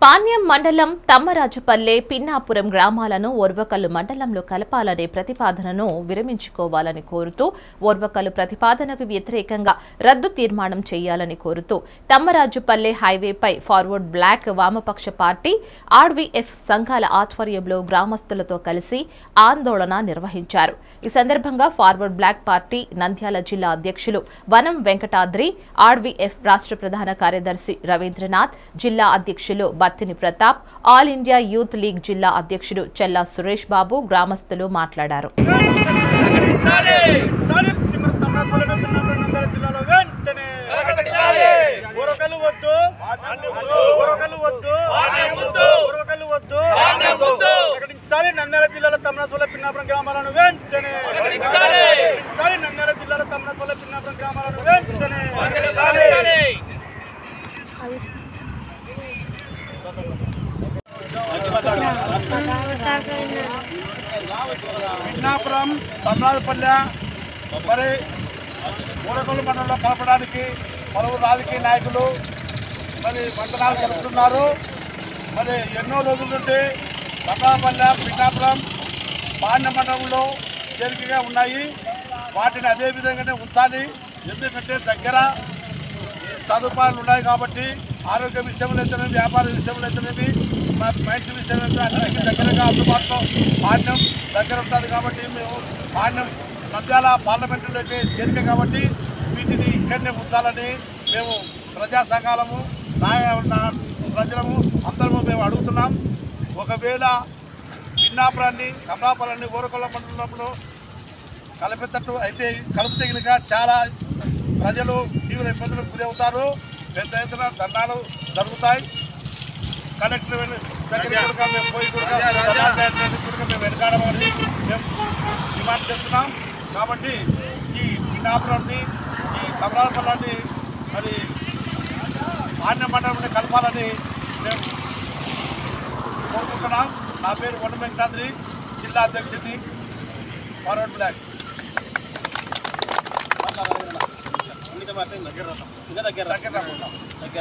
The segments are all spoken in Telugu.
పాణ్యం మండలం తమ్మరాజుపల్లె పిన్నాపురం గ్రామాలను ఓర్వకల్లు మండలంలో కలపాలనే ప్రతిపాదనను విరమించుకోవాలని కోరుతూ ఓర్వకల్లు ప్రతిపాదనకు వ్యతిరేకంగా రద్దు తీర్మానం చేయాలని కోరుతూ తమ్మరాజుపల్లె హైవేపై ఫార్వర్డ్ బ్లాక్ వామపక్ష పార్టీ ఆర్వీఎఫ్ సంఘాల ఆధ్వర్యంలో గ్రామస్తులతో కలిసి ఆందోళన నిర్వహించారు ఈ సందర్భంగా ఫార్వర్డ్ బ్లాక్ పార్టీ నంద్యాల జిల్లా అధ్యక్షులు వనం వెంకటాద్రి ఆర్వీఎఫ్ రాష్ట్ర ప్రధాన కార్యదర్శి రవీంద్రనాథ్ జిల్లా అధ్యక్షులు Battini Pratap all India youth league జిల్లా అధ్యక్షుడు చెల్లా సురేష్ బాబు గ్రామస్తులు మాట్లాడారు ప్రకటించాలి చాలి తిమ్మర తమరాసులను పిన్నపరంగ జిల్లాలో వెంటనే ఊరకలు వద్దు ఊరకలు వద్దు ఊరకలు వద్దు ప్రకటించాలి నంద్యాల జిల్లాలో తమరాసుల పిన్నాపురం గ్రామాలను వెంటనే ప్రకటించాలి నంద్యాల జిల్లాలో తమరాసుల పిన్నాపురం గ్రామాలను వెంటనే ప్రకటించాలి పిన్నాపురం తమరాజపల్లె మరి ఊరకొల్లు మండలంలో కలపడానికి పలువురు రాజకీయ నాయకులు మరి మంత్రాలు జరుపుతున్నారు మరి ఎన్నో రోజుల నుండి తమరాపల్లె పిన్నాపురం పాండ్య మండలంలో చేరికగా ఉన్నాయి వాటిని అదే విధంగానే ఉంచాలి ఎందుకంటే దగ్గర ఈ సదుపాయాలు ఉన్నాయి కాబట్టి ఆరోగ్య విషయంలో అయితేనేమి వ్యాపార విషయంలో అయితేనేమి మరి మైండ్స్ విషయంలో అయితే అన్నిటికీ దగ్గరగా అందుబాటులో పాండ్యం దగ్గర ఉంటుంది కాబట్టి మేము పాండ్యం నంద్యాల పార్లమెంటులోకి చేరిక కాబట్టి వీటిని ఇక్కడనే ఉంచాలని మేము ప్రజా సంఘాలము నాయ నా- ప్రజలము అందరము మేము అడుగుతున్నాం ఒకవేళ పిన్నాపురాన్ని కమలాపురాన్ని ఊరకొల్ల మండలంలో కలిపేటట్టు అయితే కలిపితే కనుక చాలా ప్రజలు తీవ్ర ఇబ్బందులకు గురి అవుతారు పెద్ద ఎత్తున దండాలు జరుగుతాయి కలెక్టర్ వెళ్లి దగ్గర కూడా మేము పోయి కూడా దండాలు చేయడానికి కూడా మేము వెనకాడమని మేము డిమాండ్ చేస్తున్నాం కాబట్టి ఈ చిన్నాపురాన్ని ఈ తమరాపల్లాన్ని మరి మాన్య మండలంలో కలపాలని మేము కోరుకుంటున్నాం నా పేరు వన వెంకటాద్రి జిల్లా అధ్యక్షుడిని ఫార్వర్డ్ బ్లాక్ దగ్గర రాకుండా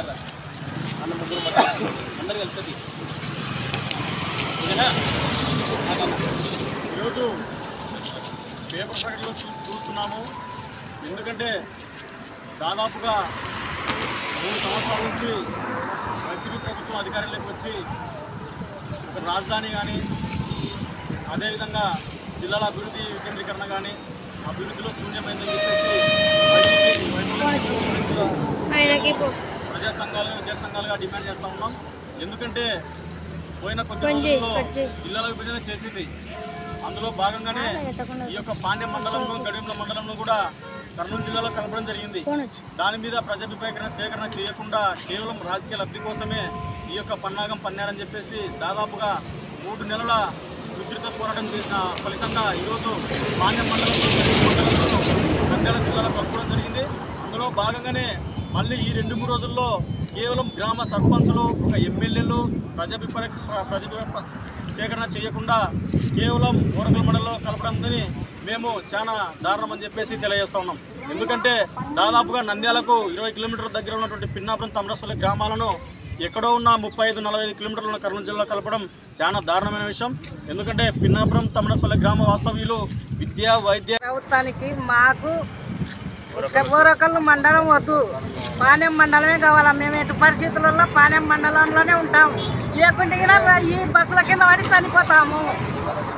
ఈరోజు పేపర్ ప్రకటనలో చూ చూస్తున్నాము ఎందుకంటే దాదాపుగా మూడు సంవత్సరాల నుంచి వైసీపీ ప్రభుత్వం అధికారంలోకి వచ్చి ఒక రాజధాని కానీ అదేవిధంగా జిల్లాల అభివృద్ధి వికేంద్రీకరణ కానీ అభివృద్ధిలో శూన్యమైందని చెప్పేసి వైసీపీ వైఫల్యం చేసి ఆయనకి ప్రజా సంఘాలుగా విద్యార్థి సంఘాలుగా డిమాండ్ చేస్తూ ఉన్నాం ఎందుకంటే పోయిన కొద్ది పని చేయి, రోజుల్లో కట్ చేయి. జిల్లాల విభజన చేసింది అందులో భాగంగానే ఈ యొక్క పాండ్య మండలంలో గడిమల మండలంలో కూడా కర్నూలు జిల్లాలో కలపడం జరిగింది ఫోన్ వచ్చి దాని మీద ప్రజాభిప్రాయకరణ సేకరణ చేయకుండా కేవలం రాజకీయ లబ్ధి కోసమే ఈ యొక్క పన్నాగం పన్నారని చెప్పేసి దాదాపుగా మూడు నెలల ఉధృత పోరాటం చేసిన ఫలితంగా ఈరోజు మాన్య మండలంలో మండలంలో నంద్యాల జిల్లాలో కలుపుకోవడం జరిగింది అందులో భాగంగానే మళ్ళీ ఈ రెండు మూడు రోజుల్లో కేవలం గ్రామ సర్పంచులు ఒక ఎమ్మెల్యేలు ప్రజాభిప్రాయ ప్రజాభిప్రాయ సేకరణ చేయకుండా కేవలం ఊరకల మండలంలో కలపడంతో మేము చాలా దారుణం అని చెప్పేసి తెలియజేస్తా ఉన్నాం ఎందుకంటే దాదాపుగా నంద్యాలకు ఇరవై కిలోమీటర్ల దగ్గర ఉన్నటువంటి పిన్నాపురం తమరస్పల్లి గ్రామాలను ఎక్కడో ఉన్న ముప్పై ఐదు నలభై ఐదు కిలోమీటర్ల ఉన్న కర్నూలు జిల్లా కలపడం చాలా దారుణమైన విషయం ఎందుకంటే పిన్నాపురం తమరస్పల్లి గ్రామ వాస్తవ్యులు విద్య వైద్య ప్రభుత్వానికి మాకు ఊరకల్లు మండలం వద్దు పాణ్యం మండలమే కావాలా మేము ఎటు పరిస్థితులలో పాణ్యం మండలంలోనే ఉంటాము లేకుంటే గిన ర- ఈ బస్సుల కింద పడి చనిపోతాము